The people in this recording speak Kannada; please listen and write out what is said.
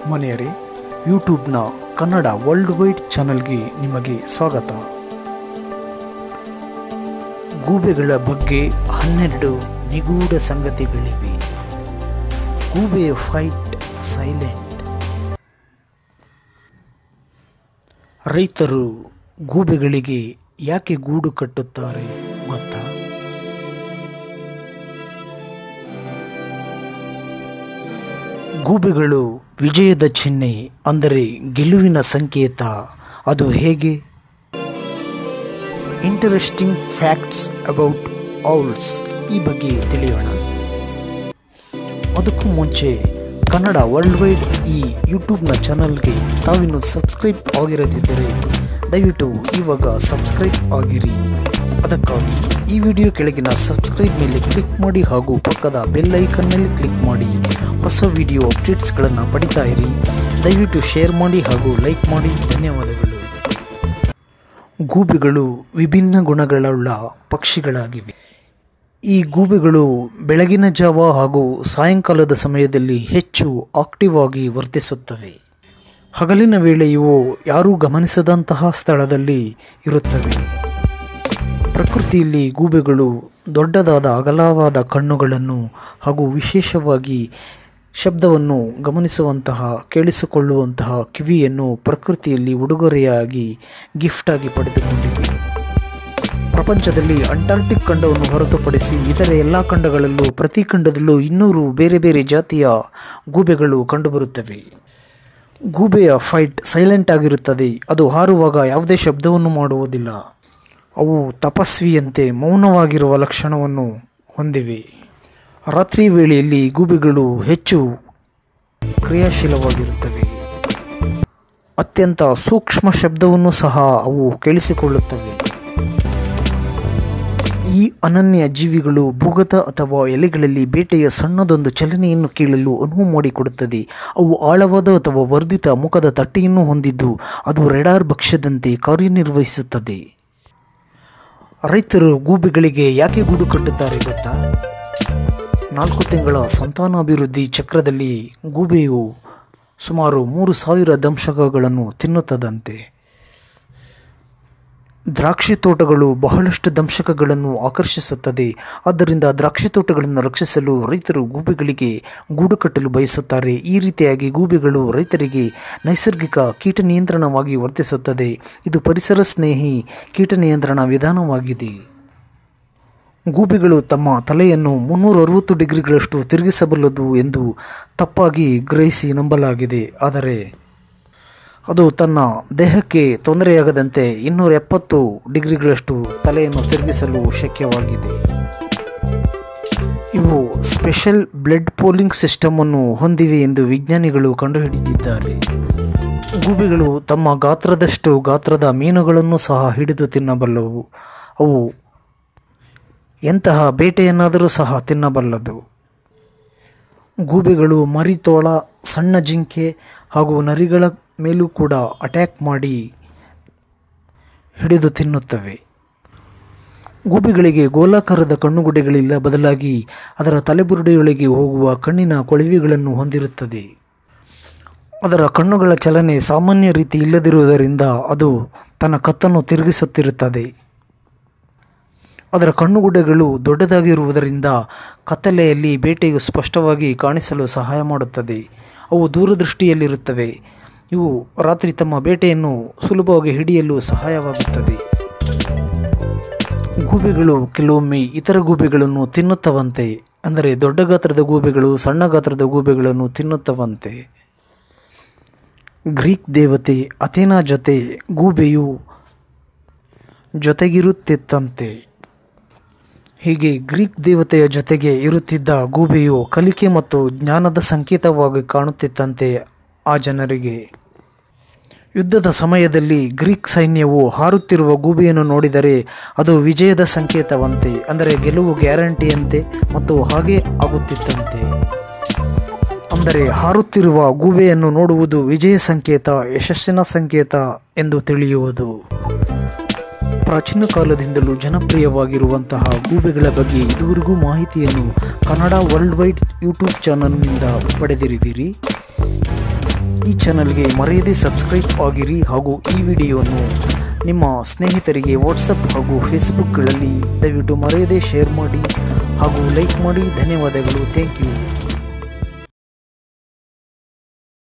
ಮನೆಯರೇ ಯೂಟ್ಯೂಬ್ನ ಕನ್ನಡ ವರ್ಲ್ಡ್ ವೈಡ್ ಚಾನಲ್ಗೆ ನಿಮಗೆ ಸ್ವಾಗತ ಗೂಬೆಗಳ ಬಗ್ಗೆ ಹನ್ನೆರಡು ನಿಗೂಢ ಸಂಗತಿಗಳಿವೆ ಗೂಬೆ ಫೈಟ್ ಸೈಲೆಂಟ್ ರೈತರು ಗೂಬೆಗಳಿಗೆ ಯಾಕೆ ಗೂಡು ಕಟ್ಟುತ್ತಾರೆ ಗೊತ್ತಾ ಗೂಬೆಗಳು ವಿಜಯದ ಚಿಹ್ನೆ ಅಂದರೆ ಗೆಲುವಿನ ಸಂಕೇತ ಅದು ಹೇಗೆ ಇಂಟರೆಸ್ಟಿಂಗ್ ಫ್ಯಾಕ್ಟ್ಸ್ ಅಬೌಟ್ ಔಲ್ಸ್ ಈ ಬಗ್ಗೆ ತಿಳಿಯೋಣ ಅದಕ್ಕೂ ಮುಂಚೆ ಕನ್ನಡ ವರ್ಲ್ಡ್ ವೈಡ್ ಈ ಯೂಟ್ಯೂಬ್ನ ಚಾನಲ್ಗೆ ತಾವಿನ್ನು ಸಬ್ಸ್ಕ್ರೈಬ್ ಆಗಿರದಿದ್ದರೆ ದಯವಿಟ್ಟು ಇವಾಗ ಸಬ್ಸ್ಕ್ರೈಬ್ ಆಗಿರಿ ಅದಕ್ಕಾಗಿ ಈ ವಿಡಿಯೋ ಕೆಳಗಿನ ಸಬ್ಸ್ಕ್ರೈಬ್ ಮೇಲೆ ಕ್ಲಿಕ್ ಮಾಡಿ ಹಾಗೂ ಪಕ್ಕದ ಬೆಲ್ ಐಕನ್ ಮೇಲೆ ಕ್ಲಿಕ್ ಮಾಡಿ ಹೊಸ ವಿಡಿಯೋ ಅಪ್ಡೇಟ್ಸ್ಗಳನ್ನು ಪಡಿತಾ ಇರಿ ದಯವಿಟ್ಟು ಶೇರ್ ಮಾಡಿ ಹಾಗೂ ಲೈಕ್ ಮಾಡಿ ಧನ್ಯವಾದಗಳು ಗೂಬೆಗಳು ವಿಭಿನ್ನ ಗುಣಗಳುಳ್ಳ ಪಕ್ಷಿಗಳಾಗಿವೆ ಈ ಗೂಬೆಗಳು ಬೆಳಗಿನ ಜಾವ ಹಾಗೂ ಸಾಯಂಕಾಲದ ಸಮಯದಲ್ಲಿ ಹೆಚ್ಚು ಆಕ್ಟಿವ್ ಆಗಿ ವರ್ತಿಸುತ್ತವೆ ಹಗಲಿನ ವೇಳೆ ಇವು ಯಾರೂ ಗಮನಿಸದಂತಹ ಸ್ಥಳದಲ್ಲಿ ಇರುತ್ತವೆ ಪ್ರಕೃತಿಯಲ್ಲಿ ಗೂಬೆಗಳು ದೊಡ್ಡದಾದ ಅಗಲವಾದ ಕಣ್ಣುಗಳನ್ನು ಹಾಗೂ ವಿಶೇಷವಾಗಿ ಶಬ್ದವನ್ನು ಗಮನಿಸುವಂತಹ ಕೇಳಿಸಿಕೊಳ್ಳುವಂತಹ ಕಿವಿಯನ್ನು ಪ್ರಕೃತಿಯಲ್ಲಿ ಉಡುಗೊರೆಯಾಗಿ ಗಿಫ್ಟಾಗಿ ಪಡೆದುಕೊಂಡಿವೆ ಪ್ರಪಂಚದಲ್ಲಿ ಅಂಟಾರ್ಟಿಕ್ ಖಂಡವನ್ನು ಹೊರತುಪಡಿಸಿ ಇತರೆ ಎಲ್ಲ ಖಂಡಗಳಲ್ಲೂ ಪ್ರತಿ ಖಂಡದಲ್ಲೂ ಇನ್ನೂರು ಬೇರೆ ಬೇರೆ ಜಾತಿಯ ಗೂಬೆಗಳು ಕಂಡುಬರುತ್ತವೆ ಗೂಬೆಯ ಫೈಟ್ ಸೈಲೆಂಟ್ ಆಗಿರುತ್ತದೆ ಅದು ಹಾರುವಾಗ ಯಾವುದೇ ಶಬ್ದವನ್ನು ಮಾಡುವುದಿಲ್ಲ ಅವು ತಪಸ್ವಿಯಂತೆ ಮೌನವಾಗಿರುವ ಲಕ್ಷಣವನ್ನು ಹೊಂದಿವೆ ರಾತ್ರಿ ವೇಳೆಯಲ್ಲಿ ಗೂಬೆಗಳು ಹೆಚ್ಚು ಕ್ರಿಯಾಶೀಲವಾಗಿರುತ್ತವೆ ಅತ್ಯಂತ ಸೂಕ್ಷ್ಮ ಶಬ್ದವನ್ನು ಸಹ ಅವು ಕೇಳಿಸಿಕೊಳ್ಳುತ್ತವೆ ಈ ಅನನ್ಯ ಜೀವಿಗಳು ಭೂಗತ ಅಥವಾ ಎಲೆಗಳಲ್ಲಿ ಬೇಟೆಯ ಸಣ್ಣದೊಂದು ಚಲನೆಯನ್ನು ಕೇಳಲು ಅನುವು ಮಾಡಿಕೊಡುತ್ತದೆ ಅವು ಆಳವಾದ ಅಥವಾ ವರ್ಧಿತ ಮುಖದ ತಟ್ಟೆಯನ್ನು ಹೊಂದಿದ್ದು ಅದು ರೆಡಾರ್ ಭಕ್ಷ್ಯದಂತೆ ಕಾರ್ಯನಿರ್ವಹಿಸುತ್ತದೆ ರೈತರು ಗೂಬೆಗಳಿಗೆ ಯಾಕೆ ಗೂಡು ಕಟ್ಟುತ್ತಾರೆ ಗೊತ್ತಾ ನಾಲ್ಕು ತಿಂಗಳ ಸಂತಾನಾಭಿವೃದ್ಧಿ ಚಕ್ರದಲ್ಲಿ ಗೂಬೆಯು ಸುಮಾರು ಮೂರು ಸಾವಿರ ದಂಶಕಗಳನ್ನು ತಿನ್ನುತ್ತದಂತೆ ದ್ರಾಕ್ಷಿ ತೋಟಗಳು ಬಹಳಷ್ಟು ದಂಶಕಗಳನ್ನು ಆಕರ್ಷಿಸುತ್ತದೆ ಆದ್ದರಿಂದ ದ್ರಾಕ್ಷಿ ತೋಟಗಳನ್ನು ರಕ್ಷಿಸಲು ರೈತರು ಗೂಬೆಗಳಿಗೆ ಗೂಡು ಕಟ್ಟಲು ಬಯಸುತ್ತಾರೆ ಈ ರೀತಿಯಾಗಿ ಗೂಬೆಗಳು ರೈತರಿಗೆ ನೈಸರ್ಗಿಕ ಕೀಟ ನಿಯಂತ್ರಣವಾಗಿ ವರ್ತಿಸುತ್ತದೆ ಇದು ಪರಿಸರ ಸ್ನೇಹಿ ಕೀಟ ನಿಯಂತ್ರಣ ವಿಧಾನವಾಗಿದೆ ಗೂಬೆಗಳು ತಮ್ಮ ತಲೆಯನ್ನು ಮುನ್ನೂರ ಅರವತ್ತು ಡಿಗ್ರಿಗಳಷ್ಟು ತಿರುಗಿಸಬಲ್ಲದು ಎಂದು ತಪ್ಪಾಗಿ ಗ್ರಹಿಸಿ ನಂಬಲಾಗಿದೆ ಆದರೆ ಅದು ತನ್ನ ದೇಹಕ್ಕೆ ತೊಂದರೆಯಾಗದಂತೆ ಇನ್ನೂರ ಎಪ್ಪತ್ತು ಡಿಗ್ರಿಗಳಷ್ಟು ತಲೆಯನ್ನು ತಿರುಗಿಸಲು ಶಕ್ಯವಾಗಿದೆ ಇವು ಸ್ಪೆಷಲ್ ಬ್ಲಡ್ ಪೋಲಿಂಗ್ ಸಿಸ್ಟಮನ್ನು ಹೊಂದಿವೆ ಎಂದು ವಿಜ್ಞಾನಿಗಳು ಕಂಡುಹಿಡಿದಿದ್ದಾರೆ ಗೂಬೆಗಳು ತಮ್ಮ ಗಾತ್ರದಷ್ಟು ಗಾತ್ರದ ಮೀನುಗಳನ್ನು ಸಹ ಹಿಡಿದು ತಿನ್ನಬಲ್ಲವು ಅವು ಎಂತಹ ಬೇಟೆಯನ್ನಾದರೂ ಸಹ ತಿನ್ನಬಲ್ಲದು ಗೂಬೆಗಳು ಮರಿತೋಳ ಸಣ್ಣ ಜಿಂಕೆ ಹಾಗೂ ನರಿಗಳ ಮೇಲೂ ಕೂಡ ಅಟ್ಯಾಕ್ ಮಾಡಿ ಹಿಡಿದು ತಿನ್ನುತ್ತವೆ ಗೂಬೆಗಳಿಗೆ ಗೋಲಾಕಾರದ ಕಣ್ಣುಗುಡ್ಡೆಗಳಿಲ್ಲ ಬದಲಾಗಿ ಅದರ ತಲೆಬುರುಡೆಯೊಳಗೆ ಹೋಗುವ ಕಣ್ಣಿನ ಕೊಳವೆಗಳನ್ನು ಹೊಂದಿರುತ್ತದೆ ಅದರ ಕಣ್ಣುಗಳ ಚಲನೆ ಸಾಮಾನ್ಯ ರೀತಿ ಇಲ್ಲದಿರುವುದರಿಂದ ಅದು ತನ್ನ ಕತ್ತನ್ನು ತಿರುಗಿಸುತ್ತಿರುತ್ತದೆ ಅದರ ಕಣ್ಣುಗುಡ್ಡೆಗಳು ದೊಡ್ಡದಾಗಿರುವುದರಿಂದ ಕತ್ತಲೆಯಲ್ಲಿ ಬೇಟೆಯು ಸ್ಪಷ್ಟವಾಗಿ ಕಾಣಿಸಲು ಸಹಾಯ ಮಾಡುತ್ತದೆ ಅವು ದೂರದೃಷ್ಟಿಯಲ್ಲಿರುತ್ತವೆ ಇವು ರಾತ್ರಿ ತಮ್ಮ ಬೇಟೆಯನ್ನು ಸುಲಭವಾಗಿ ಹಿಡಿಯಲು ಸಹಾಯವಾಗುತ್ತದೆ ಗೂಬೆಗಳು ಕೆಲವೊಮ್ಮೆ ಇತರ ಗೂಬೆಗಳನ್ನು ತಿನ್ನುತ್ತವಂತೆ ಅಂದರೆ ದೊಡ್ಡ ಗಾತ್ರದ ಗೂಬೆಗಳು ಸಣ್ಣ ಗಾತ್ರದ ಗೂಬೆಗಳನ್ನು ತಿನ್ನುತ್ತವಂತೆ ಗ್ರೀಕ್ ದೇವತೆ ಅಥೇನಾ ಜೊತೆ ಗೂಬೆಯು ಜೊತೆಗಿರುತ್ತಿತ್ತಂತೆ ಹೀಗೆ ಗ್ರೀಕ್ ದೇವತೆಯ ಜೊತೆಗೆ ಇರುತ್ತಿದ್ದ ಗೂಬೆಯು ಕಲಿಕೆ ಮತ್ತು ಜ್ಞಾನದ ಸಂಕೇತವಾಗಿ ಕಾಣುತ್ತಿತ್ತಂತೆ ಆ ಜನರಿಗೆ ಯುದ್ಧದ ಸಮಯದಲ್ಲಿ ಗ್ರೀಕ್ ಸೈನ್ಯವು ಹಾರುತ್ತಿರುವ ಗೂಬೆಯನ್ನು ನೋಡಿದರೆ ಅದು ವಿಜಯದ ಸಂಕೇತವಂತೆ ಅಂದರೆ ಗೆಲುವು ಗ್ಯಾರಂಟಿಯಂತೆ ಮತ್ತು ಹಾಗೆ ಆಗುತ್ತಿತ್ತಂತೆ ಅಂದರೆ ಹಾರುತ್ತಿರುವ ಗೂಬೆಯನ್ನು ನೋಡುವುದು ವಿಜಯ ಸಂಕೇತ ಯಶಸ್ಸಿನ ಸಂಕೇತ ಎಂದು ತಿಳಿಯುವುದು ಪ್ರಾಚೀನ ಕಾಲದಿಂದಲೂ ಜನಪ್ರಿಯವಾಗಿರುವಂತಹ ಗೂಬೆಗಳ ಬಗ್ಗೆ ಇದುವರೆಗೂ ಮಾಹಿತಿಯನ್ನು ಕನ್ನಡ ವರ್ಲ್ಡ್ ವೈಡ್ ಯೂಟ್ಯೂಬ್ ಚಾನಲ್ನಿಂದ ಪಡೆದಿರುವಿರಿ ಈ ಚಾನಲ್ಗೆ ಮರೆಯದೇ ಸಬ್ಸ್ಕ್ರೈಬ್ ಆಗಿರಿ ಹಾಗೂ ಈ ವಿಡಿಯೋವನ್ನು ನಿಮ್ಮ ಸ್ನೇಹಿತರಿಗೆ ವಾಟ್ಸಪ್ ಹಾಗೂ ಫೇಸ್ಬುಕ್ಗಳಲ್ಲಿ ದಯವಿಟ್ಟು ಮರೆಯದೇ ಶೇರ್ ಮಾಡಿ ಹಾಗೂ ಲೈಕ್ ಮಾಡಿ ಧನ್ಯವಾದಗಳು ಥ್ಯಾಂಕ್ ಯು